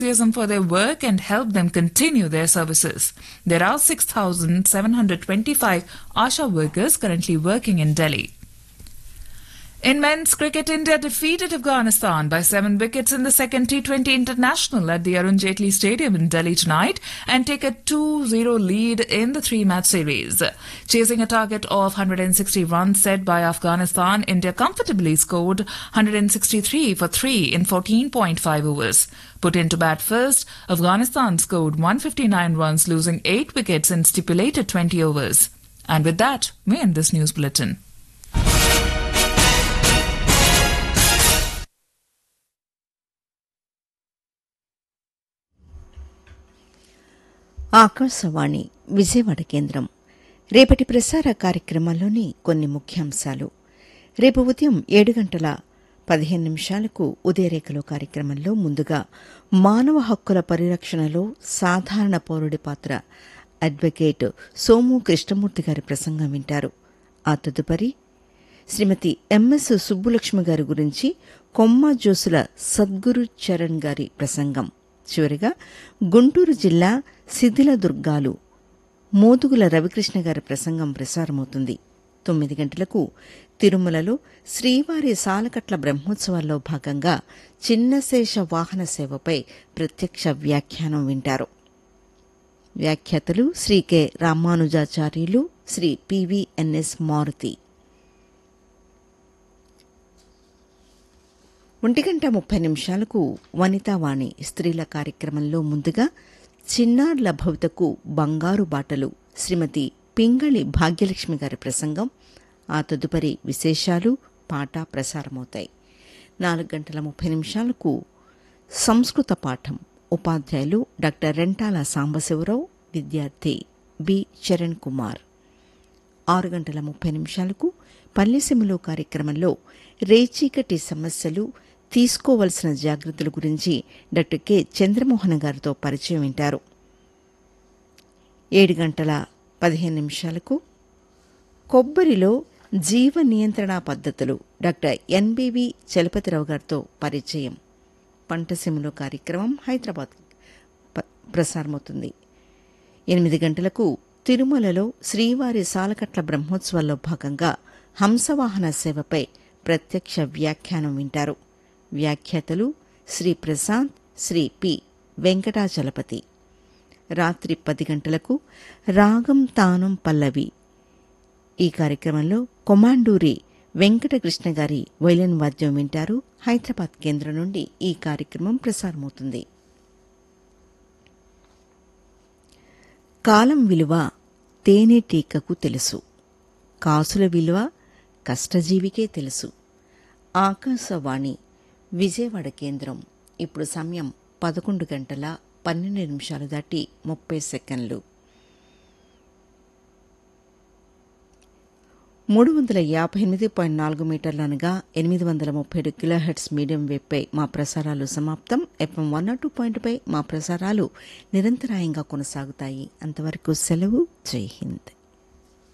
enthusiasm for their work and help them continue their services. There are 6,725 ASHA workers currently working in Delhi. In men's cricket, India defeated Afghanistan by seven wickets in the second T20 international at the Arun Jaitley Stadium in Delhi tonight and take a 2-0 lead in the three-match series. Chasing a target of 160 runs set by Afghanistan, India comfortably scored 163 for 3 in 14.5 overs. Put into bat first, Afghanistan scored 159 runs, losing 8 wickets in stipulated 20 overs. And with that, we end this news bulletin. Akashvani Vijayawada కేంద్రం రేపటి ప్రసార కార్యక్రమాల్లోని కొన్ని ముఖ్యాంశాలు రేపు ఉదయం ఏడు గంటల పదిహేను నిమిషాలకు ఉదయరేఖలో కార్యక్రమంలో ముందుగా మానవ హక్కుల పరిరక్షణలో సాధారణ పౌరుడి పాత్ర అడ్వకేట్ సోము కృష్ణమూర్తి గారి ప్రసంగం వింటారు ఆ తదుపరి శ్రీమతి ఎంఎస్ సుబ్బులక్ష్మి గారి గురించి కొమ్మ జోసుల సద్గురు చరణ్ గారి ప్రసంగం చివరిగా గుంటూరు జిల్లా శిథిల దుర్గాలు మోదుగుల రవికృష్ణ గారి ప్రసంగం ప్రసారమవుతుంది తొమ్మిది గంటలకు తిరుమలలో శ్రీవారి సాలకట్ల బ్రహ్మోత్సవాల్లో భాగంగా చిన్నశేష వాహన సేవపై ప్రత్యక్ష వ్యాఖ్యానం వింటారు వ్యాఖ్యాతలు శ్రీ కె రామానుజాచార్యులు శ్రీ పివిఎన్ఎస్ మారుతి ఒంటి గంట ముప్పై నిమిషాలకు వనితావాణి స్త్రీల కార్యక్రమంలో ముందుగా చిన్నార్ల భవితకు బంగారు బాటలు శ్రీమతి పింగళి భాగ్యలక్ష్మి గారి ప్రసంగం ఆ తదుపరి విశేషాలు పాట ప్రసారమవుతాయి నాలుగు గంటల ముప్పై నిమిషాలకు సంస్కృత పాఠం ఉపాధ్యాయులు డాక్టర్ రెంటాల సాంబశివరావు విద్యార్థి బి చరణ్ కుమార్ ఆరు గంటల ముప్పై నిమిషాలకు పల్లెసీమలో కార్యక్రమంలో రేచీకటి సమస్యలు తీసుకోవలసిన జాగ్రత్తల గురించి డాక్టర్ కె చంద్రమోహన్ గారితో పరిచయం వింటారు ఏడు గంటల పదిహేను నిమిషాలకు కొబ్బరిలో జీవ నియంత్రణ పద్ధతులు డాక్టర్ ఎన్బివి చలపతిరావు గారితో పరిచయం పంటసీమలో కార్యక్రమం హైదరాబాద్ ప- ప్రసారమవుతుంది ఎనిమిది గంటలకు తిరుమలలో శ్రీవారి సాలకట్ల బ్రహ్మోత్సవాల్లో భాగంగా హంసవాహన సేవపై ప్రత్యక్ష వ్యాఖ్యానం వింటారు వ్యాఖ్యాతలు శ్రీ ప్రశాంత్ శ్రీ పి వెంకటాచలపతి రాత్రి పది గంటలకు రాగం తానం పల్లవి ఈ కార్యక్రమంలో కొమాండూరి వెంకటకృష్ణ గారి వైలిన్ వాద్యం వింటారు హైదరాబాద్ కేంద్రం నుండి ఈ కార్యక్రమం ప్రసారమవుతుంది కాలం విలువ తేనెటీకకు తెలుసు కాసుల విలువ కష్టజీవికే తెలుసు ఆకాశవాణి విజయవాడ కేంద్రం ఇప్పుడు సమయం పదకొండు గంటల పన్నెండు నిమిషాలు దాటి ముప్పై సెకండ్లు మూడు వందల యాభై ఎనిమిది పాయింట్ నాలుగు మీటర్లు అనగా ఎనిమిది వందల ముప్పై ఏడు కిలోహెట్స్ మీడియం వేవ్పై మా ప్రసారాలు సమాప్తం ఎఫ్ఎం వన్ నాట్ టూ పాయింట్పై మా ప్రసారాలు నిరంతరాయంగా కొనసాగుతాయి అంతవరకు సెలవు జై హింద్